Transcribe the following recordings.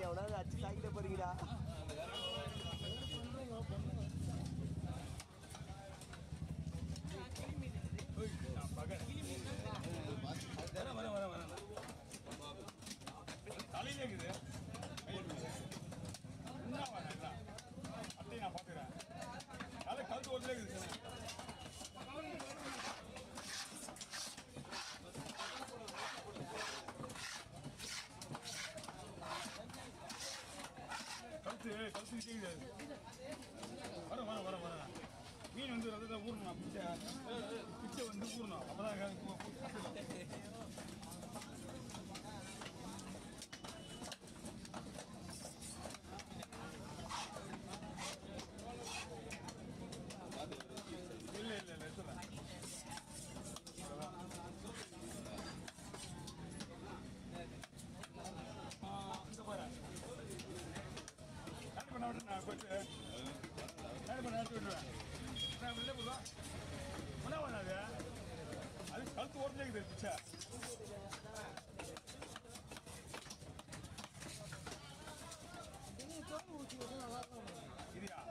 எவனாவது அச்சு சாக்கிட்ட போறீங்களா வர வர வர வர தலையில இருக்குது என்ன வரல அப்படியே நான் பார்த்துக்கிறேன் தலை கழுத்து ஓட்டுல இருக்குது கழுத்து கழுத்து கேக்குது வர வர வர வர மீன் வந்து ரத்தத்தை ஊறணும் பிச்சை பிச்சை வந்து ஊறணும் அப்பதான் கு- கு- கட்டணும். இல்ல இல்ல இல்ல சொல்ல இந்த பாரு என்ன பண்ண விட்டு நான் போயிட்டு என்ன பண்ண எடுத்து விட்டுருவேன் நான் வெளியே போடுவா என்ன பண்ணாது அது கழுத்து ஓட்டலே இருக்குது பிச்சை இதுயா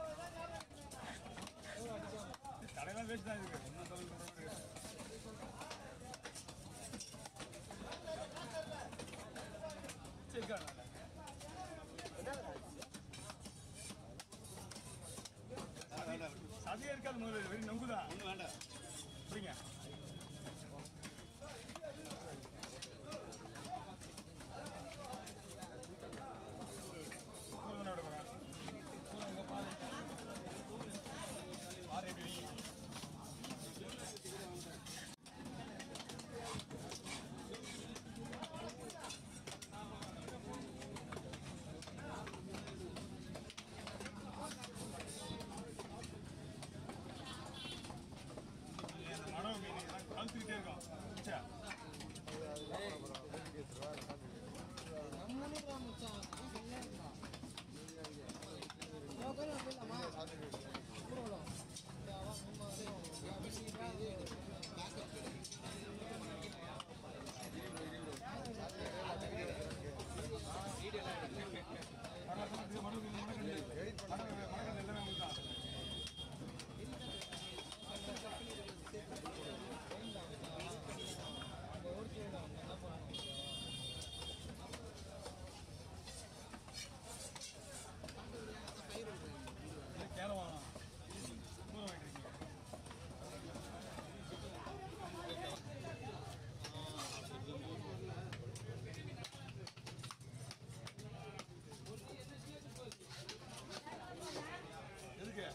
தலையெல்லாம் வேஸ்ட் தான் இருக்கு ஒன்றும் தொழில் பண்ணுற மாதிரி இருக்கு. சரி இருக்கா சதையே இருக்காது முதல்ல வெறும் நொங்குதான் ஒன்றும் வேண்டாம் புரியுங்க கூறுதல் எடுக்கிறேன் கூறுங்க பால் ஆறு எப்படி அந்த மரம் மீன் இதெல்லாம் கழுத்துக்கிட்டே இருக்கும் சரி மரத்துக்கு மரத்துக்கு மரக்கண்டு மரக்கண்டு மரக்கண்டு எல்லாமே உங்களுக்கு தான் இது கேரம் வாங்கலாம் தூரம் வாங்கிருக்கீங்க எதுக்கு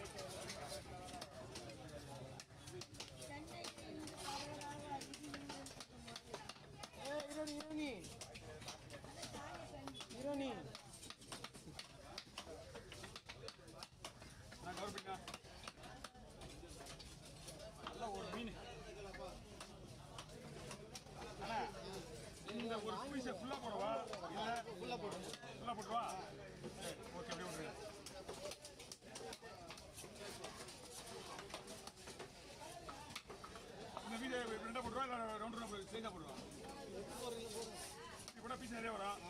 ஹீரோனி ஹீரோனி ஹீரோனி நான் கவர்மெண்டா நல்ல ஒரு மீன் அண்ணா இந்த ஒரு பீஸை ஃபுல்லாக போடவா இல்லை ஃபுல்லாக போடு ஃபுல்லாக போட்டுவா சரி ஓகே அப்படியே விட்டுருங்க இந்த மீன் ரெண்டாக போட்டுருவா இல்லை ரவுண்ட் ரவுண்ட் சைஸாக போடுவா இப்போ பீஸ் நிறைய வரும்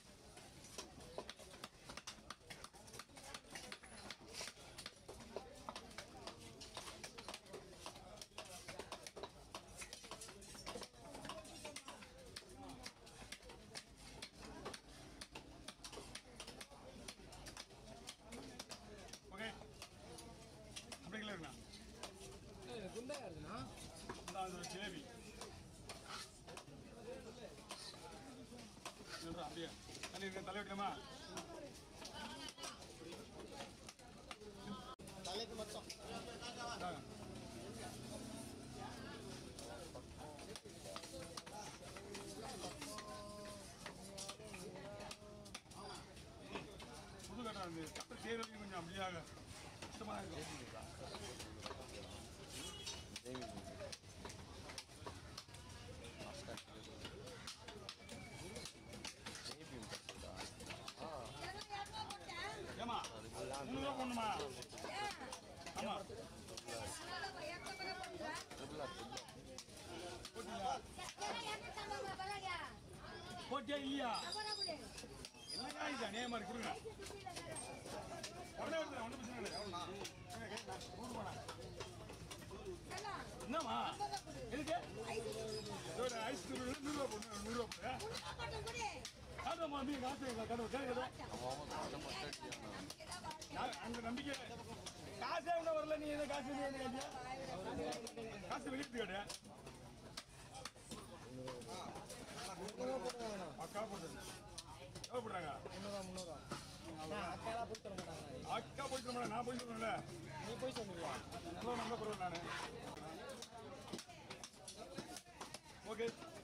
ஓகே அப்படிங்களா இருக்குண்ணா குண்டையா இருக்குண்ணா இந்த அது ஒரு ஜிலேபி சொல்றா அப்படியே தண்ணி இருக்க தலை வைக்கலாமா தலைக்கு மட்டும் இந்தாங்க. புது கடை வந்து கட்ட தேர் வரைக்கும் கொஞ்சம் அப்படியாக சுத்தமாக இருக்கும் ஏமா முந்நூறுவா போடணுமா ஆமா போட்டியா போட்டியா இல்லையா என்ன அநியாயம் அநியாயமா இருக்கு கொடுங்க உடனே எடுத்துறேன் ஒன்றும் பிரச்சனை இல்லை எவ்வளோண்ணா? ஏங்க, கேட்கலாம். நூறு ரூபாண்ணா. என்னம்மா எதுக்கு இதோட ஐஸ் கிரீம் நூறு ரூபா போடு நூறு ரூபா போடு காட்டுமா மீன் காசு கடவுள் கேட்குது அந்த நம்பிக்கை காசே ஒன்றும் வரல நீ எதை காசு நீ எதை கேட்டியா காசு வெளியிட்டு கேட்டியா அக்கா போட்டு எவ்வளோ போடுறாங்க முந்நூறுவா முந்நூறுவா நான் அக்காலாம் போய் சொல்ல மாட்டாங்க அக்கா போயிட்டு வரமாட்டேன், நான் போயிட்டு வரல நீ போய் சொல்லுவியா நல்ல நல்ல பொருள் நான் ஓகே